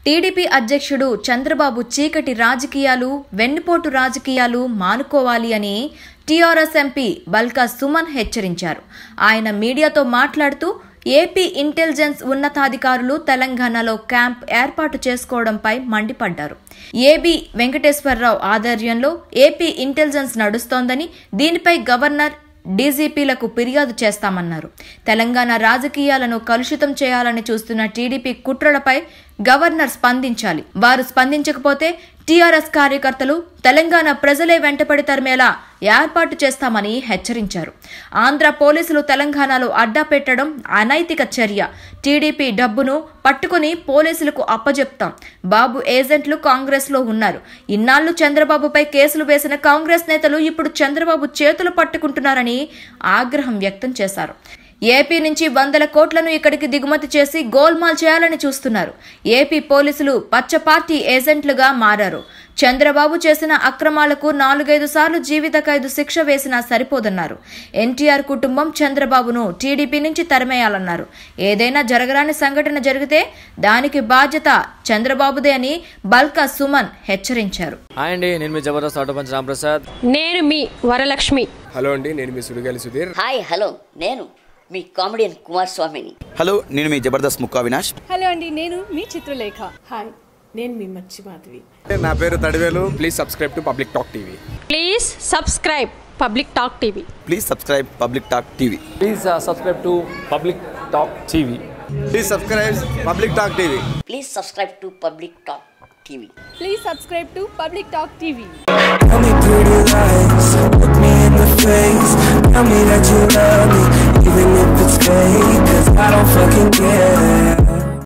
TDP అధ్యక్షుడు చంద్రబాబు చీకటి రాజకీయాలు వెన్నుపోటు రాజకీయాలు మానుకోవాలి అని టీఆర్ఎస్ ఎంపీ బల్కా సుమన్ హెచ్చరించారు ఆయన మీడియాతో మాట్లాడుతూ ఏపీ ఇంటెలిజెన్స్ ఉన్నతాధికారులు తెలంగాణలో క్యాంప్ ఏర్పాటు చేసుకోవడంపై మండిపడ్డారు ఏబి వెంకటేశ్వరరావు ఆధ్వర్యంలో ఏపీ ఇంటెలిజెన్స్ నడుస్తోందని దీనిపై గవర్నర్ డీజీపీలకు ఫిర్యాదు చేస్తామన్నారు తెలంగాణ రాజకీయాలను కలుషితం చేయాలని చూస్తున్న టీడీపీ కుట్రలపై గవర్నర్ స్పందించాలి వారు స్పందించకపోతే టీఆర్ఎస్ కార్యకర్తలు తెలంగాణ ప్రజలే వెంటపడి తరిమేలా ఏర్పాటు చేస్తామని హెచ్చరించారు ఆంధ్ర పోలీసులు తెలంగాణలో అడ్డా పెట్టడం అనైతిక చర్య టీడీపీ డబ్బును పట్టుకుని పోలీసులకు అప్పజెప్తాం బాబు ఏజెంట్లు కాంగ్రెస్ లో ఉన్నారు ఇన్నాళ్లు చంద్రబాబుపై కేసులు వేసిన కాంగ్రెస్ నేతలు ఇప్పుడు చంద్రబాబు చేతులు పట్టుకుంటున్నారని ఆగ్రహం వ్యక్తం చేశారు ఏపీ నుంచి వందల కోట్లను ఇక్కడికి దిగుమతి చేసి గోల్మాల్ చేయాలని చూస్తున్నారు ఏపీ పోలీసులు పచ్చ పార్టీ ఏజెంట్లుగా మారారు చంద్రబాబు చేసిన అక్రమాలకు నాలుగైదు సార్లు జీవిత ఖైదు శిక్ష వేసినా సరిపోదన్నారు ఎన్టీఆర్ కుటుంబం చంద్రబాబును టీడీపీ నుంచి తరిమేయాలన్నారు ఏదైనా జరగరాని సంఘటన జరిగితే దానికి బాధ్యత చంద్రబాబుదే అని బల్కా సుమన్ హెచ్చరించారు హాయ్ అండి నేను మీ జబర్దస్త్ ఆటో పంచ్ రాంప్రసాద్ నేను మీ వరలక్ష్మి హలో అండి నేను మీ సుడిగాలి సుధీర్ హాయ్ హలో నేను మీ కామెడియన్ కుమార్ స్వామిని హలో నేను మీ జబర్దస్త్ ముక్కా వినాష్ హలో అండి నేను మీ చిత్రలేఖ హాయ్ నేను మీ మచ్చి మాధవి నా పేరు Thadivelu please subscribe to public talk TV please subscribe public talk TV please subscribe public talk TV please subscribe to public talk TV please subscribe public talk TV please subscribe to public talk TV please subscribe to public talk TV Tell me pretty lies, look me in the face. Tell me that you love me,